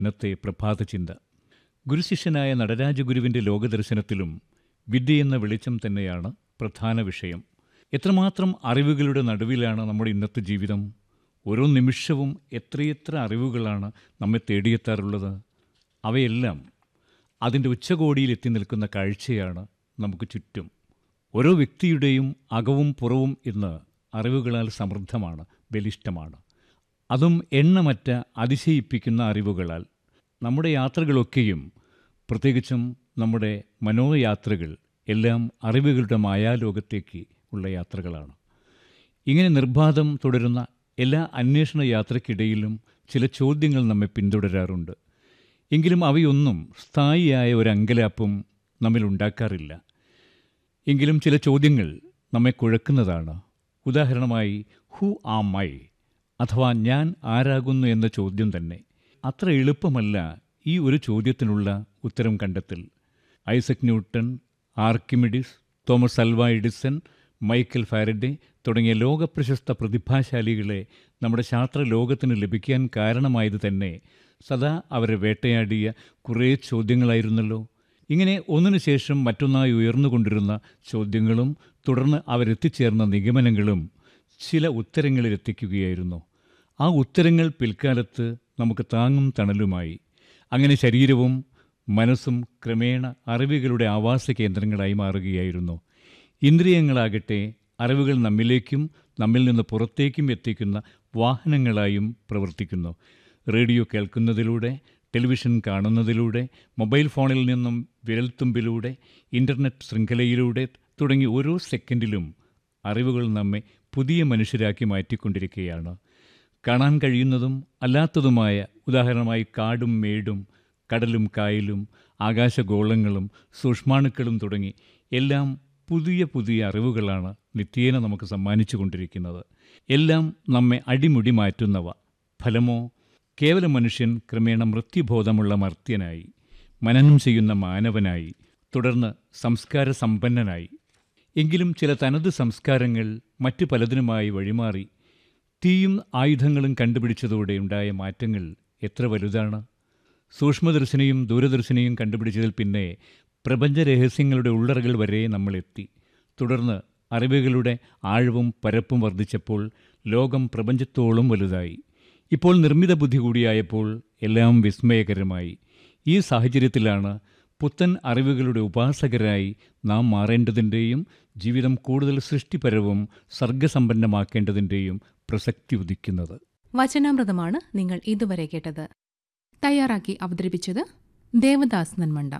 ഇന്നത്തെ പ്രഭാതചിന്ത ഗുരുശിഷ്യനായ നടരാജഗുരുവിൻ്റെ ലോകദർശനത്തിലും വിദ്യയെന്ന വെളിച്ചം തന്നെയാണ് പ്രധാന വിഷയം എത്രമാത്രം അറിവുകളുടെ നടുവിലാണ് നമ്മുടെ ഇന്നത്തെ ജീവിതം ഓരോ നിമിഷവും എത്രയെത്ര അറിവുകളാണ് നമ്മെ തേടിയെത്താറുള്ളത് അവയെല്ലാം അതിൻ്റെ ഉച്ചകോടിയിൽ എത്തി നിൽക്കുന്ന കാഴ്ചയാണ് നമുക്ക് ചുറ്റും ഓരോ വ്യക്തിയുടെയും അകവും പുറവും ഇന്ന് അറിവുകളാൽ സമൃദ്ധമാണ് ബലിഷ്ടമാണ് അതും എണ്ണമറ്റ അതിശയിപ്പിക്കുന്ന അറിവുകളാൽ നമ്മുടെ യാത്രകളൊക്കെയും പ്രത്യേകിച്ചും നമ്മുടെ മനോയാത്രകൾ എല്ലാം അറിവുകളുടെ മായാലോകത്തേക്ക് ഉള്ള യാത്രകളാണ് ഇങ്ങനെ നിർബാധം തുടരുന്ന എല്ലാ അന്വേഷണ യാത്രയ്ക്കിടയിലും ചില ചോദ്യങ്ങൾ നമ്മെ പിന്തുടരാറുണ്ട് എങ്കിലും അവയൊന്നും സ്ഥായിയായ ഒരു അങ്കലാപ്പും നമ്മിൽ ഉണ്ടാക്കാറില്ല എങ്കിലും ചില ചോദ്യങ്ങൾ നമ്മെ കുഴക്കുന്നതാണ് ഉദാഹരണമായി ഹു ആ മൈ അഥവാ ഞാൻ ആരാകുന്നു എന്ന ചോദ്യം തന്നെ അത്ര എളുപ്പമല്ല ഈ ഒരു ചോദ്യത്തിനുള്ള ഉത്തരം കണ്ടെത്തൽ Isaac Newton Archimedes Thomas Alva Edison Michael Faraday തുടങ്ങിയ ലോകപ്രശസ്ത പ്രതിഭാശാലികളെ നമ്മുടെ ശാസ്ത്ര ലോകത്തിന് ലഭിക്കാൻ കാരണമായത് തന്നെ സദാ അവരെ വേട്ടയാടിയ കുറേ ചോദ്യങ്ങളായിരുന്നല്ലോ ഇങ്ങനെ ഒന്നിനു ശേഷം മറ്റൊന്നായി ഉയർന്നുകൊണ്ടിരുന്ന ചോദ്യങ്ങളും തുടർന്ന് അവരെത്തിച്ചേർന്ന നിഗമനങ്ങളും ചില ഉത്തരങ്ങളിലെത്തിക്കുകയായിരുന്നു ആ ഉത്തരങ്ങൾ പിൽക്കാലത്ത് നമുക്ക് താങ്ങും തണലുമായി അങ്ങനെ ശരീരവും മനസ്സും ക്രമേണ അറിവുകളുടെ ആവാസ കേന്ദ്രങ്ങളായി മാറുകയായിരുന്നു ഇന്ദ്രിയങ്ങളാകട്ടെ അറിവുകൾ നമ്മിലേക്കും നമ്മിൽ നിന്ന് പുറത്തേക്കും എത്തിക്കുന്ന വാഹനങ്ങളായും പ്രവർത്തിക്കുന്നു റേഡിയോ കേൾക്കുന്നതിലൂടെ ടെലിവിഷൻ കാണുന്നതിലൂടെ മൊബൈൽ ഫോണിൽ നിന്നും വിരൽത്തുമ്പിലൂടെ ഇൻ്റർനെറ്റ് ശൃംഖലയിലൂടെ തുടങ്ങി ഓരോ സെക്കൻഡിലും അറിവുകൾ നമ്മെ പുതിയ മനുഷ്യരാക്കി മാറ്റിക്കൊണ്ടിരിക്കുകയാണ് കാണാൻ കഴിയുന്നതും അല്ലാത്തതുമായ ഉദാഹരണമായി കാടും മേടും കടലും കായലും ആകാശഗോളങ്ങളും സൂക്ഷ്മാണുക്കളും തുടങ്ങി എല്ലാം പുതിയ പുതിയ അറിവുകളാണ് നിത്യേന നമുക്ക് സമ്മാനിച്ചു കൊണ്ടിരിക്കുന്നത് എല്ലാം നമ്മെ അടിമുടി മാറ്റുന്നവ ഫലമോ കേവല മനുഷ്യൻ ക്രമേണ മൃത്യുബോധമുള്ള മർത്യനായി മനനം ചെയ്യുന്ന മാനവനായി തുടർന്ന് സംസ്കാര സമ്പന്നനായി എങ്കിലും ചില തനത് സംസ്കാരങ്ങൾ മറ്റു പലതിനുമായി വഴിമാറി തീയും ആയുധങ്ങളും കണ്ടുപിടിച്ചതോടെ ഉണ്ടായ മാറ്റങ്ങൾ എത്ര വലുതാണ് സൂക്ഷ്മദർശിനിയും ദൂരദർശിനിയും കണ്ടുപിടിച്ചതിൽ പിന്നെ പ്രപഞ്ച രഹസ്യങ്ങളുടെ ഉള്ളറകൾ വരെ നമ്മളെത്തി തുടർന്ന് അറിവുകളുടെ ആഴവും പരപ്പും വർദ്ധിച്ചപ്പോൾ ലോകം പ്രപഞ്ചത്തോളം വലുതായി ഇപ്പോൾ നിർമ്മിത ബുദ്ധി കൂടിയായപ്പോൾ എല്ലാം വിസ്മയകരമായി ഈ സാഹചര്യത്തിലാണ് പുത്തൻ അറിവുകളുടെ ഉപാസകരായി നാം മാറേണ്ടതിൻ്റെയും ജീവിതം കൂടുതൽ സൃഷ്ടിപരവും സർഗസമ്പന്നമാക്കേണ്ടതിൻ്റെയും പ്രസക്തി ഉദിക്കുന്നത് വചനാമൃതമാണ് നിങ്ങൾ ഇതുവരെ കേട്ടത് തയ്യാറാക്കി അവതരിപ്പിച്ചത് Devadas Nanmanda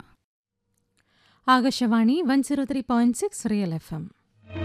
Akashvani one zero three point six real F M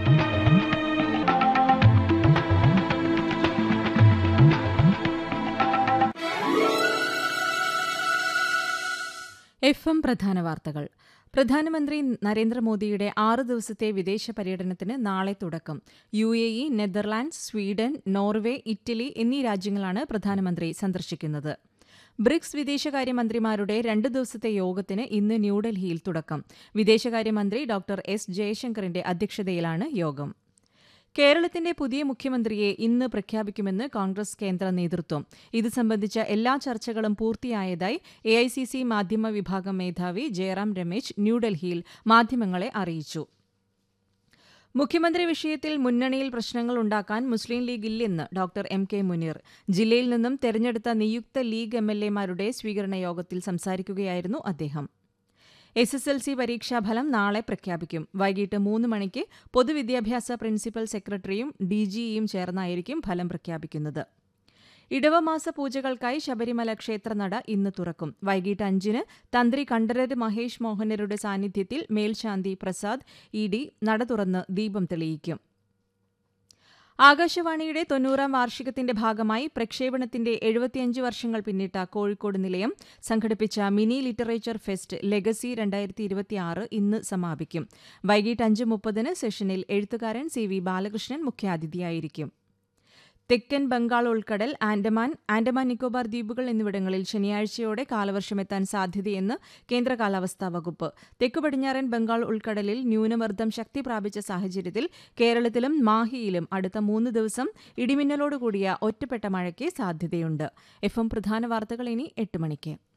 F M പ്രധാന വാർത്തകൾ പ്രധാനമന്ത്രി നരേന്ദ്രമോദിയുടെ ആറ് ദിവസത്തെ വിദേശ പര്യടനത്തിന് നാളെ തുടക്കം U A E Netherlands Sweden Norway Italy എന്നീ രാജ്യങ്ങളാണ് പ്രധാനമന്ത്രി സന്ദർശിക്കുന്നത് ബ്രിക്സ് വിദേശകാര്യമന്ത്രിമാരുടെ രണ്ട് ദിവസത്തെ യോഗത്തിന് ഇന്ന് ന്യൂഡൽഹിയിൽ തുടക്കം വിദേശകാര്യമന്ത്രി ഡോക്ടർ എസ് ജയശങ്കറിന്റെ അധ്യക്ഷതയിലാണ് യോഗം കേരളത്തിന്റെ പുതിയ മുഖ്യമന്ത്രിയെ ഇന്ന് പ്രഖ്യാപിക്കുമെന്ന് കോൺഗ്രസ് കേന്ദ്ര നേതൃത്വം ഇത് സംബന്ധിച്ച എല്ലാ ചർച്ചകളും പൂർത്തിയായതായി എ ഐ സി സി മാധ്യമ വിഭാഗം മേധാവി ജയറാം രമേശ് ന്യൂഡൽഹിയിൽ മാധ്യമങ്ങളെ അറിയിച്ചു മുഖ്യമന്ത്രി വിഷയത്തിൽ മുന്നണിയിൽ പ്രശ്നങ്ങൾ ഉണ്ടാക്കാൻ മുസ്ലിം ലീഗ് ഇല്ലെന്ന് ഡോക്ടർ എം കെ മുനീർ ജില്ലയിൽ നിന്നും തെരഞ്ഞെടുത്ത നിയുക്ത ലീഗ് എം എൽ എമാരുടെ സ്വീകരണ യോഗത്തിൽ സംസാരിക്കുകയായിരുന്നു അദ്ദേഹം എസ് എസ് എൽ സി പരീക്ഷാഫലം നാളെ പ്രഖ്യാപിക്കും വൈകിട്ട് മൂന്ന് മണിക്ക് പൊതുവിദ്യാഭ്യാസ പ്രിൻസിപ്പൽ സെക്രട്ടറിയും ഡിജിഇയും ചേർന്നായിരിക്കും ഫലം പ്രഖ്യാപിക്കുന്നത് ഇടവമാസ പൂജകൾക്കായി ശബരിമല ക്ഷേത്രനട ഇന്ന് തുറക്കും വൈകിട്ട് അഞ്ചിന് തന്ത്രി കണ്ഠരര് മഹേഷ് മോഹനരുടെ സാന്നിധ്യത്തിൽ മേൽശാന്തി പ്രസാദ് ഇ ഡി നട തുറന്ന് ദീപം തെളിയിക്കും ആകാശവാണിയുടെ തൊണ്ണൂറാം വാർഷികത്തിന്റെ ഭാഗമായി പ്രക്ഷേപണത്തിന്റെ എഴുപത്തിയഞ്ച് വർഷങ്ങൾ പിന്നിട്ട കോഴിക്കോട് നിലയം സംഘടിപ്പിച്ച മിനി ലിറ്ററേച്ചർ ഫെസ്റ്റ് ലെഗസി രണ്ടായിരത്തി ഇരുപത്തിയാറ് ഇന്ന് സമാപിക്കും വൈകിട്ട് അഞ്ച് മുപ്പതിന് സെഷനിൽ എഴുത്തുകാരൻ സി വി ബാലകൃഷ്ണൻ മുഖ്യാതിഥിയായിരിക്കും തെക്കൻ ബംഗാൾ ഉൾക്കടൽ ആൻഡമാൻ ആൻഡമാൻ നിക്കോബാർ ദ്വീപുകൾ എന്നിവിടങ്ങളിൽ ശനിയാഴ്ചയോടെ കാലവർഷമെത്താൻ സാധ്യതയെന്ന് കേന്ദ്ര കാലാവസ്ഥാ വകുപ്പ് തെക്കു പടിഞ്ഞാറൻ ബംഗാൾ ഉൾക്കടലിൽ ന്യൂനമർദ്ദം ശക്തി പ്രാപിച്ച സാഹചര്യത്തിൽ കേരളത്തിലും മാഹിയിലും അടുത്ത മൂന്ന് ദിവസം ഇടിമിന്നലോടുകൂടിയ ഒറ്റപ്പെട്ട മഴയ്ക്ക് സാധ്യതയുണ്ട് എഫ് എം പ്രധാന വാർത്തകൾ ഇനി എട്ട് മണിക്ക്